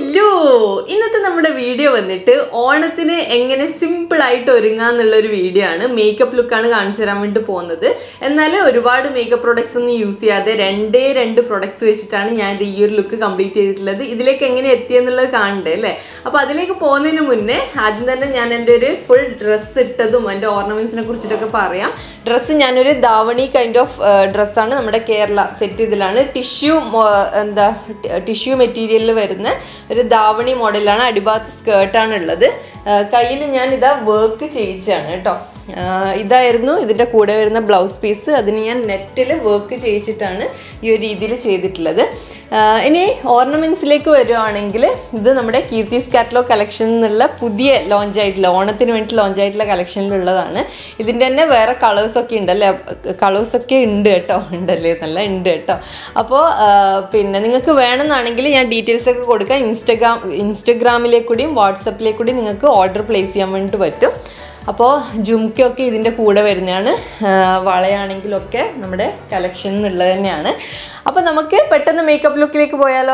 hello ഇന്നത്തെ നമ്മുടെ video വന്നിട്ട് ഓണത്തിന് എങ്ങനെ സിമ്പിൾ ആയിട്ട് ഒരുങ്ങാന്നുള്ള ഒരു വീഡിയോ ആണ് മേക്കപ്പ് ലുക്കാണ് കാണിച്ചു തരാൻ വേണ്ടി പോകുന്നത് എന്നാൽ ഒരുപാട് മേക്കപ്പ് പ്രൊഡക്ട്സ് ഒന്നും യൂസ് ചെയ്യാതെ രണ്ടേ രണ്ട് പ്രൊഡക്ട്സ് വെച്ചിട്ടാണ് ഞാൻ ഇത് ഈ ഒരു ലുക്ക് കംപ്ലീറ്റ് ചെയ്തിട്ടുള്ളത് ഇതിലേക്ക് എങ്ങനെ എത്തിയെന്നുള്ളത് കാണണ്ടേ അല്ലേ അപ്പോൾ അതിലേക്ക് പോകുന്നതിന് മുന്നേ ആദ്യം തന്നെ ഞാൻ എൻ്റെ ഒരു ഫുൾ ഡ്രസ്സ് ഇട്ടതും എൻ്റെ ഓർണമെന്റ്സിനെ കുറിച്ചിട്ടൊക്കെ പറയാം ഡ്രസ്സ് ഞാനൊരു ധാവണി കൈൻഡ് ഓഫ് ഡ്രസ്സാണ് നമ്മുടെ കേരള സെറ്റ് ഇതിലാണ് ടിഷ്യൂ എന്താ ടിഷ്യൂ മെറ്റീരിയലിൽ വരുന്ന ഒരു ധാവണി മോഡലാണ് അടിഭാഗത്ത് സ്കേർട്ടാണ് ഉള്ളത് കയ്യിൽ ഞാൻ ഇതാ വർക്ക് ചെയ്യിച്ചാണ് കേട്ടോ ആ, ഇതായിരുന്നു ഇതിൻ്റെ കൂടെ വരുന്ന ബ്ലൗസ് പീസ് അതിന് ഞാൻ നെറ്റിൽ വർക്ക് ചെയ്യിച്ചിട്ടാണ് ഈ ഒരു രീതിയിൽ ചെയ്തിട്ടുള്ളത് ആ, ഇനി ഓർണമെൻറ്റ്സിലേക്ക് വരുവാണെങ്കിൽ ഇത് നമ്മുടെ കീർത്തിസ് കാറ്റലോ കളക്ഷൻ എന്നുള്ള പുതിയ ലോഞ്ച് ആയിട്ടുള്ള ഓണത്തിന് വേണ്ടി ലോഞ്ച് ആയിട്ടുള്ള കളക്ഷനിലുള്ളതാണ് ഇതിൻ്റെ തന്നെ വേറെ കളേഴ്സൊക്കെ ഉണ്ടല്ലേ കളേഴ്സൊക്കെ ഉണ്ട് കേട്ടോ ഉണ്ടല്ലേ നല്ല ഉണ്ട് കേട്ടോ അപ്പോൾ പിന്നെ നിങ്ങൾക്ക് വേണമെന്നാണെങ്കിൽ ഞാൻ ഡീറ്റെയിൽസ് ഒക്കെ കൊടുക്കാം ഇൻസ്റ്റഗ്രാം ഇൻസ്റ്റഗ്രാമിലേക്ക് കൂടിയും വാട്സപ്പിലേക്ക് കൂടി നിങ്ങൾക്ക് ഓർഡർ പ്ലേസ് ചെയ്യാൻ വേണ്ടിയിട്ട് പറ്റും അപ്പോൾ ജുംക്കൊക്കെ ഇതിൻ്റെ കൂടെ വരുന്നതാണ് ആ, വളയാണെങ്കിലൊക്കെ നമ്മുടെ കളക്ഷൻ എന്നുള്ളത് തന്നെയാണ് അപ്പോൾ നമുക്ക് പെട്ടെന്ന് മേക്കപ്പ് ലുക്കിലേക്ക് പോയാലോ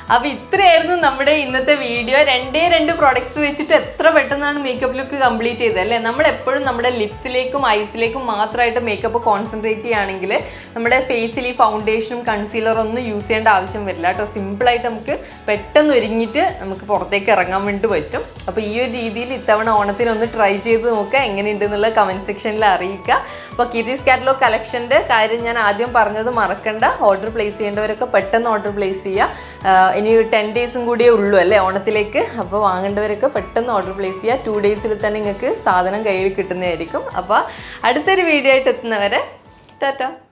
അപ്പൊ ഇത്രയായിരുന്നു നമ്മുടെ ഇന്നത്തെ വീഡിയോ രണ്ടേ രണ്ട് പ്രോഡക്ട്സ് വെച്ചിട്ട് എത്ര പെട്ടെന്നാണ് മേക്കപ്പ് ലുക്ക് കംപ്ലീറ്റ് ചെയ്തത് അല്ലേ നമ്മൾ എപ്പോഴും നമ്മുടെ ലിപ്സിലേക്കും ഐസിലേക്കും മാത്രമായിട്ട് മേക്കപ്പ് കോൺസെൻട്രേറ്റ് ചെയ്യുകയാണെങ്കിൽ നമ്മുടെ ഫേസിൽ ഈ ഫൗണ്ടേഷനും കൺസീലറും ഒന്നും യൂസ് ചെയ്യേണ്ട ആവശ്യം വരില്ല കേട്ടോ സിമ്പിളായിട്ട് നമുക്ക് പെട്ടെന്ന് ഒരുങ്ങിയിട്ട് നമുക്ക് പുറത്തേക്ക് ഇറങ്ങാൻ വേണ്ടി പറ്റും അപ്പോൾ ഈ ഒരു രീതിയിൽ ഇത്തവണ ഓണത്തിന് ഒന്ന് ട്രൈ ചെയ്ത് നോക്കുക എങ്ങനെയുണ്ട് എന്നുള്ളത് കമൻറ്റ് സെക്ഷനിൽ അറിയിക്കുക അപ്പോൾ കിരീസ് കാറ്റലോഗ് കളക്ഷൻ്റെ കാര്യം ഞാൻ ആദ്യം പറഞ്ഞത് മറക്കണ്ട ഓർഡർ പ്ലേസ് ചെയ്യേണ്ടവരൊക്കെ പെട്ടെന്ന് ഓർഡർ പ്ലേസ് ചെയ്യുക ആഹ് ഇനി ടെൻ ഡേയ്സും കൂടിയേ ഉള്ളൂ അല്ലേ ഓണത്തിലേക്ക് അപ്പോൾ വാങ്ങേണ്ടവരൊക്കെ പെട്ടെന്ന് ഓർഡർ പ്ലേസ് ചെയ്യുക ടു ഡേയ്സിൽ തന്നെ നിങ്ങൾക്ക് സാധനം കയ്യിൽ കിട്ടുന്നതായിരിക്കും അപ്പോൾ അടുത്തൊരു വീഡിയോ ആയിട്ട് എത്തുന്നവരെ ടാറ്റ